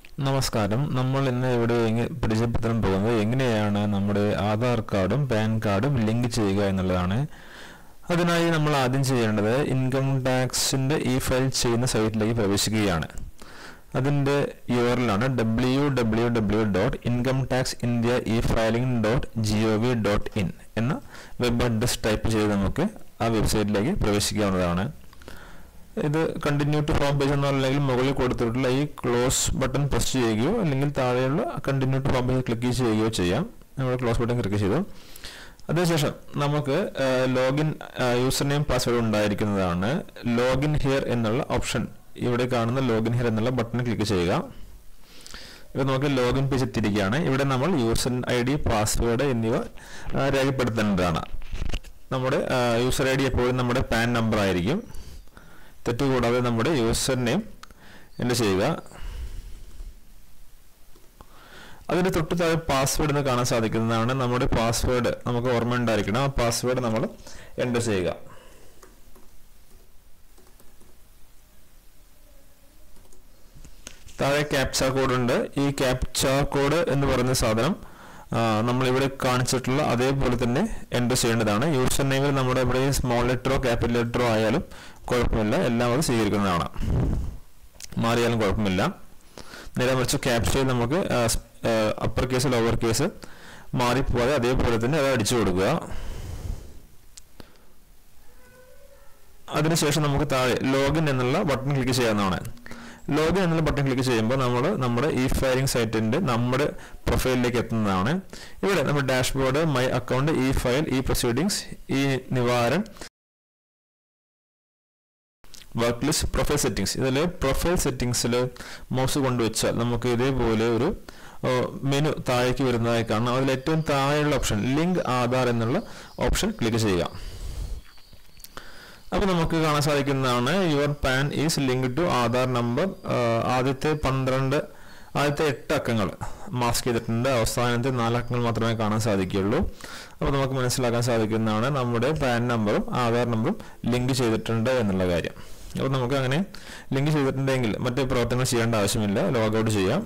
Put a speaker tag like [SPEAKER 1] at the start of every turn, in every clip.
[SPEAKER 1] നമസ്കാരം നമ്മൾ ഇന്ന് ഇവിടെ എങ്ങ- പരിചയപ്പെടുത്താൻ പോകുന്നത് എങ്ങനെയാണ് നമ്മുടെ ആധാർ കാർഡും പാൻ കാർഡും ലിങ്ക് ചെയ്യുക എന്നുള്ളതാണ് അതിനായി നമ്മൾ ആദ്യം ചെയ്യേണ്ടത് ഇൻകം ടാക്സിൻ്റെ ഇ ഫയൽ ചെയ്യുന്ന സൈറ്റിലേക്ക് പ്രവേശിക്കുകയാണ് അതിൻ്റെ യുവറിലാണ് W W W dot income tax India e filing dot G O V dot in എന്ന വെബ് അഡ്രസ് ടൈപ്പ് ചെയ്ത് നമുക്ക് ആ വെബ്സൈറ്റിലേക്ക് പ്രവേശിക്കാവുന്നതാണ് ഇത് കണ്ടിന്യൂ ടു ഹോം പേജ് എന്നല്ലെങ്കിൽ മുകളിൽ കൊടുത്തിട്ടുള്ള ഈ ക്ലോസ് ബട്ടൺ പ്രസ് ചെയ്യുകയോ അല്ലെങ്കിൽ താഴെയുള്ള continue to home page click ചെയ്യുകയോ ചെയ്യാം നമ്മൾ ക്ലോസ് ബട്ടൺ ക്ലിക്ക് ചെയ്തു അതിനുശേഷം നമുക്ക് ലോഗിൻ യൂസർ നെയിം പാസ്വേഡ് ഉണ്ടായിരിക്കുന്നതാണ് ലോഗിൻ ഹിയർ എന്നുള്ള ഓപ്ഷൻ ഇവിടെ കാണുന്ന ലോഗിൻ ഹിയർ എന്നുള്ള ബട്ടൺ ക്ലിക്ക് ചെയ്യുക ഇവിടെ നമുക്ക് ലോഗിൻ പേജ് എത്തിയിരിക്കുകയാണ് ഇവിടെ നമ്മൾ യൂസർ ഐ ഡി പാസ്വേഡ് എന്നിവ ആ, രേഖപ്പെടുത്തേണ്ടതാണ് നമ്മുടെ യൂസർ ഐ ഡി എപ്പോഴും നമ്മുടെ പാൻ നമ്പർ ആയിരിക്കും തെറ്റുകൂടാതെ നമ്മുടെ യൂസർ നെയിം എൻ്റർ ചെയ്യുക അതിന് തൊട്ട് താഴെ പാസ്വേഡ് എന്ന് കാണാൻ സാധിക്കുന്നതാണ് നമ്മുടെ പാസ്വേഡ് നമുക്ക് ഓർമ്മ ഉണ്ടായിരിക്കണം ആ പാസ്വേഡ് നമ്മൾ എൻ്റർ ചെയ്യുക താഴെ ക്യാപ്ച കോഡ് ഉണ്ട് ഈ ക്യാപ്ച കോഡ് എന്ന് പറയുന്ന സാധനം ആ, നമ്മളിവിടെ കാണിച്ചിട്ടുള്ള അതേപോലെ തന്നെ എൻ്റർ ചെയ്യേണ്ടതാണ് യൂസർ നെയിമിൽ നമ്മുടെ ഇവിടെ സ്മോൾ ലെറ്ററോ ക്യാപിറ്റൽ ലെറ്ററോ ആയാലും കുഴപ്പമില്ല എല്ലാം അത് സ്വീകരിക്കുന്നതാണ് മാറിയാലും കുഴപ്പമില്ല നേരെ മറിച്ച് ക്യാപ്ചയിൽ നമുക്ക് അപ്പർ കേസ് ലോവർ കേസ് മാറിപ്പോയാൽ അതേപോലെ തന്നെ അത് അടിച്ചു കൊടുക്കുക അതിനുശേഷം നമുക്ക് താഴെ ലോഗിൻ എന്നുള്ള ബട്ടൺ ക്ലിക്ക് ചെയ്യാവുന്നതാണ് ലോഗിൻ എന്നുള്ള ബട്ടൺ ക്ലിക്ക് ചെയ്യുമ്പോൾ നമ്മൾ നമ്മുടെ ഇ ഫയലിംഗ് സൈറ്റിന്റെ നമ്മുടെ പ്രൊഫൈലിലേക്ക് എത്തുന്നതാണ് ഇവിടെ നമ്മുടെ dashboard my account e file e proceedings e Nivaran work list profile settings ഇതിൽ പ്രൊഫൈൽ സെറ്റിംഗ്സിൽ മൗസ് കൊണ്ടുവച്ചാൽ നമുക്ക് ഇതേപോലെ ഒരു മെനു താഴേക്ക് വരുന്നതായി കാണാം അതിൽ ഏറ്റവും താഴെയുള്ള ഓപ്ഷൻ ലിങ്ക് ആധാർ എന്നുള്ള ഓപ്ഷൻ ക്ലിക്ക് ചെയ്യുക അപ്പോൾ നമുക്ക് കാണാൻ സാധിക്കുന്നതാണ് your PAN is link to Aadhaar number ആദ്യത്തെ പന്ത്രണ്ട് ആദ്യത്തെ എട്ട് അക്കങ്ങൾ മാസ്ക് ചെയ്തിട്ടുണ്ട് അവസാനത്തെ നാല് അക്കങ്ങൾ മാത്രമേ കാണാൻ സാധിക്കുകയുള്ളൂ അപ്പോൾ നമുക്ക് മനസ്സിലാക്കാൻ സാധിക്കുന്നതാണ് നമ്മുടെ പാൻ നമ്പറും ആധാർ നമ്പറും ലിങ്ക് ചെയ്തിട്ടുണ്ട് എന്നുള്ള കാര്യം അപ്പോൾ നമുക്ക് അങ്ങനെ ലിങ്ക് ചെയ്തിട്ടുണ്ടെങ്കിൽ മറ്റു പ്രവർത്തനങ്ങൾ ചെയ്യേണ്ട ആവശ്യമില്ല ലോഗൗട്ട് ചെയ്യാം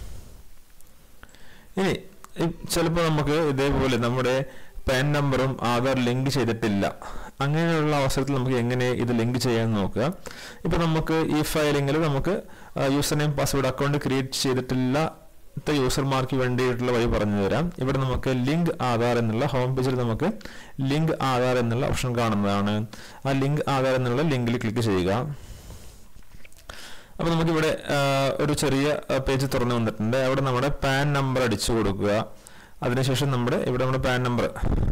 [SPEAKER 1] ഇനി ചിലപ്പോൾ നമുക്ക് ഇതേപോലെ നമ്മുടെ പാൻ നമ്പറും ആധാർ ലിങ്ക് ചെയ്തിട്ടില്ല അങ്ങനെയുള്ള അവസരത്തിൽ നമുക്ക് എങ്ങനെ ഇത് ലിങ്ക് ചെയ്യാൻ നോക്കുക ഇപ്പൊ നമുക്ക് ഈ ഫയലിങ്ങിൽ നമുക്ക് user name password account create ചെയ്തിട്ടില്ല യൂസർമാർക്ക് വേണ്ടിയിട്ടുള്ള വഴി പറഞ്ഞു തരാം ഇവിടെ നമുക്ക് ലിങ്ക് ആധാർ എന്നുള്ള ഹോം പേജിൽ നമുക്ക് ലിങ്ക് ആധാർ എന്നുള്ള ഓപ്ഷൻ കാണുന്നതാണ് ആ ലിങ്ക് ആധാർ എന്നുള്ള ലിങ്കിൽ ക്ലിക്ക് ചെയ്യുക അപ്പോൾ നമുക്കിവിടെ ആ, ഒരു ചെറിയ പേജ് തുറന്നു വന്നിട്ടുണ്ട് അവിടെ നമ്മുടെ പാൻ നമ്പർ അടിച്ചു കൊടുക്കുക അതിനുശേഷം നമ്മുടെ ഇവിടെ നമ്മുടെ പാൻ നമ്പർ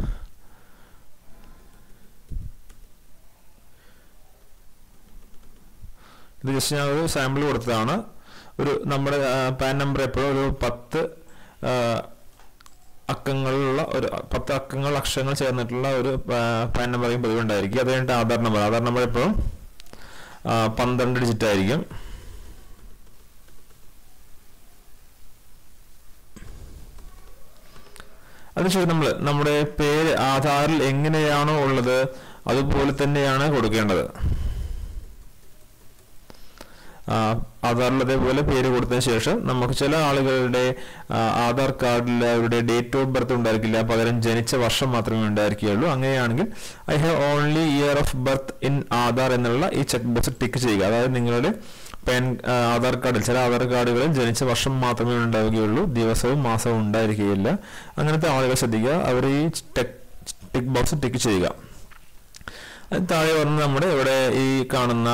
[SPEAKER 1] ഇത് ജസ്റ്റ് ഞാൻ ഒരു സാമ്പിൾ കൊടുത്തതാണ് ഒരു നമ്മുടെ പാൻ നമ്പർ എപ്പോഴും ഒരു പത്ത് ആ, അക്കങ്ങളുള്ള ഒരു പത്ത് അക്കങ്ങൾ അക്ഷരങ്ങൾ ചേർന്നിട്ടുള്ള ഒരു പാൻ നമ്പർ പതിവ് ഉണ്ടായിരിക്കും അത് കഴിഞ്ഞിട്ട് ആധാർ നമ്പർ ആധാർ നമ്പർ എപ്പോഴും ആ, പന്ത്രണ്ട് ഡിജിറ്റ് ആയിരിക്കും അതിനുശേഷം നമ്മൾ നമ്മുടെ പേര് ആധാറിൽ എങ്ങനെയാണോ ഉള്ളത് അതുപോലെ തന്നെയാണ് കൊടുക്കേണ്ടത് ആ, ആധാറിൽ അതേപോലെ പേര് കൊടുത്തതിന് ശേഷം നമുക്ക് ചില ആളുകളുടെ ആ, ആധാർ കാർഡിൽ അവരുടെ ഡേറ്റ് ഓഫ് ബർത്ത് ഉണ്ടായിരിക്കില്ല പകരം ജനിച്ച വർഷം മാത്രമേ ഉണ്ടായിരിക്കുകയുള്ളൂ അങ്ങനെയാണെങ്കിൽ I have only year of birth in Aadhaar എന്നുള്ള ഈ ചെക്ക് ബോക്സ് ടിക്ക് ചെയ്യുക അതായത് നിങ്ങളുടെ പാൻ ആ, ആധാർ കാർഡിൽ ചില ആധാർ കാർഡുകളിൽ ജനിച്ച വർഷം മാത്രമേ ഉണ്ടാവുകയുള്ളൂ ദിവസവും മാസവും ഉണ്ടായിരിക്കുകയില്ല അങ്ങനത്തെ ആളുകൾ ശ്രദ്ധിക്കുക അവർ ഈ ടിക്ക് ബോക്സ് ടിക്ക് ചെയ്യുക അത് താഴെ വന്ന് നമ്മുടെ ഇവിടെ ഈ കാണുന്ന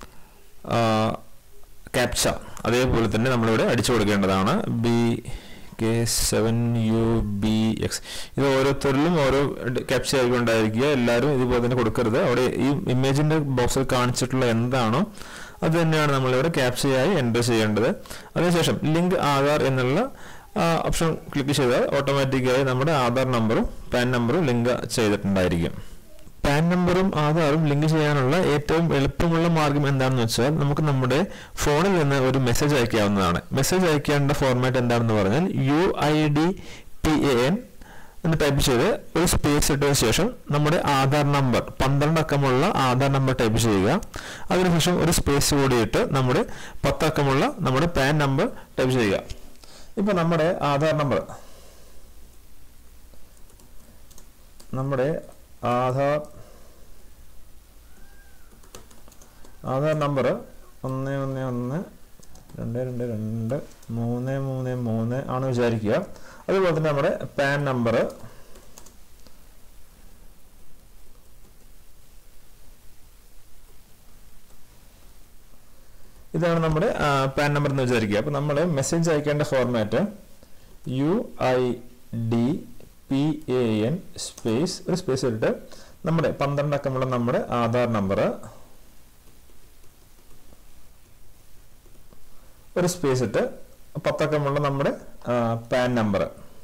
[SPEAKER 1] ക്യാപ്ച അതേപോലെ തന്നെ നമ്മളിവിടെ അടിച്ചു കൊടുക്കേണ്ടതാണ് B K seven U B X ഇത് ഓരോരുത്തരിലും ഓരോ ക്യാപ്ച ആയിരിക്കും ഉണ്ടായിരിക്കുക എല്ലാവരും ഇതുപോലെ തന്നെ കൊടുക്കരുത് അവിടെ ഈ ഇമേജിന്റെ ബോക്സിൽ കാണിച്ചിട്ടുള്ള എന്താണോ അത് തന്നെയാണ് നമ്മളിവിടെ ക്യാപ്ചയായി എൻ്റർ ചെയ്യേണ്ടത് അതിനുശേഷം ലിങ്ക് ആധാർ എന്നുള്ള ഓപ്ഷൻ ക്ലിക്ക് ചെയ്താൽ ഓട്ടോമാറ്റിക്കായി നമ്മുടെ ആധാർ നമ്പറും പാൻ നമ്പറും ലിങ്ക് ചെയ്തിട്ടുണ്ടായിരിക്കും പാൻ നമ്പറും ആധാറും ലിങ്ക് ചെയ്യാനുള്ള ഏറ്റവും എളുപ്പമുള്ള മാർഗം എന്താണെന്ന് വെച്ചാൽ നമുക്ക് നമ്മുടെ ഫോണിൽ നിന്ന് ഒരു മെസ്സേജ് അയക്കാവുന്നതാണ് മെസ്സേജ് അയക്കേണ്ട ഫോർമാറ്റ് എന്താണെന്ന് പറഞ്ഞാൽ U I D P A N എന്ന് ടൈപ്പ് ചെയ്ത് ഒരു സ്പേസ് ഇട്ടതിന് ശേഷം നമ്മുടെ ആധാർ നമ്പർ പന്ത്രണ്ട് അക്കമുള്ള ആധാർ നമ്പർ ടൈപ്പ് ചെയ്യുക അതിനുശേഷം ഒരു സ്പേസ് കൂടി ഇട്ട് നമ്മുടെ പത്തക്കമുള്ള നമ്മുടെ പാൻ നമ്പർ ടൈപ്പ് ചെയ്യുക ഇപ്പോൾ നമ്മുടെ ആധാർ നമ്പർ നമ്മുടെ ആധാർ ആധാർ നമ്പർ ഒന്ന് ഒന്ന് ഒന്ന് രണ്ട് രണ്ട് രണ്ട് മൂന്ന് മൂന്ന് മൂന്ന് ആണ് വിചാരിക്കുക അതുപോലെ തന്നെ നമ്മുടെ പാൻ നമ്പർ ഇതാണ് നമ്മുടെ പാൻ നമ്പർ എന്ന് വിചാരിക്കുക അപ്പോൾ നമ്മൾ മെസ്സേജ് അയക്കേണ്ട format U I D P A N space ഒരു സ്പേസ് ഇട്ടിട്ട് നമ്മുടെ പന്ത്രണ്ട് അക്കമുള്ള നമ്മുടെ ആധാർ നമ്പർ ഒരു സ്പേസ് ഇട്ട് പത്തക്കമുള്ള നമ്മുടെ പാൻ നമ്പർ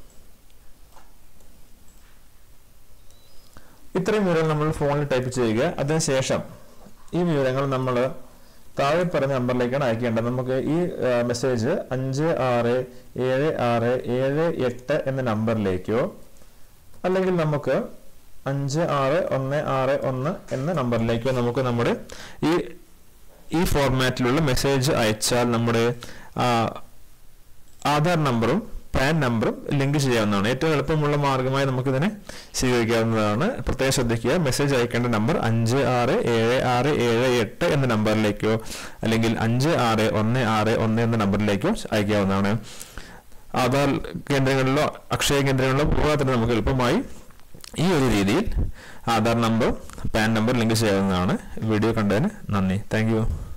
[SPEAKER 1] ഇത്രയും വിവരങ്ങൾ നമ്മൾ ഫോണിൽ ടൈപ്പ് ചെയ്യുക അതിനുശേഷം ഈ വിവരങ്ങൾ നമ്മൾ താഴെ പറഞ്ഞ നമ്പറിലേക്കാണ് അയക്കേണ്ടത് നമുക്ക് ഈ മെസ്സേജ് അഞ്ച് ആറ് ഏഴ് ആറ് ഏഴ് എട്ട് എന്ന നമ്പറിലേക്കോ അല്ലെങ്കിൽ നമുക്ക് അഞ്ച് ആറ് ഒന്ന് ആറ് ഒന്ന് എന്ന നമ്പറിലേക്കോ നമുക്ക് നമ്മുടെ ഈ ഈ ഫോർമാറ്റിലുള്ള മെസ്സേജ് അയച്ചാൽ നമ്മുടെ ആധാർ നമ്പറും പാൻ നമ്പറും ലിങ്ക് ചെയ്യാവുന്നതാണ് ഏറ്റവും എളുപ്പമുള്ള മാർഗമായി നമുക്കിതിനെ സ്വീകരിക്കാവുന്നതാണ് പ്രത്യേകം ശ്രദ്ധിക്കുക മെസ്സേജ് അയക്കേണ്ട നമ്പർ അഞ്ച് ആറ് ഏഴ് ആറ് ഏഴ് എട്ട് എന്ന നമ്പറിലേക്കോ അല്ലെങ്കിൽ അഞ്ച് ആറ് ഒന്ന് ആറ് ഒന്ന് എന്ന നമ്പറിലേക്കോ അയക്കാവുന്നതാണ് ആധാർ കേന്ദ്രങ്ങളിലോ അക്ഷയ കേന്ദ്രങ്ങളിലോ പോകാതെ നമുക്ക് എളുപ്പമായി ഈ ഒരു രീതിയിൽ Aadhaar number PAN number link ചെയ്യാവുന്നതാണ് വീഡിയോ കണ്ടതിന് നന്ദി താങ്ക്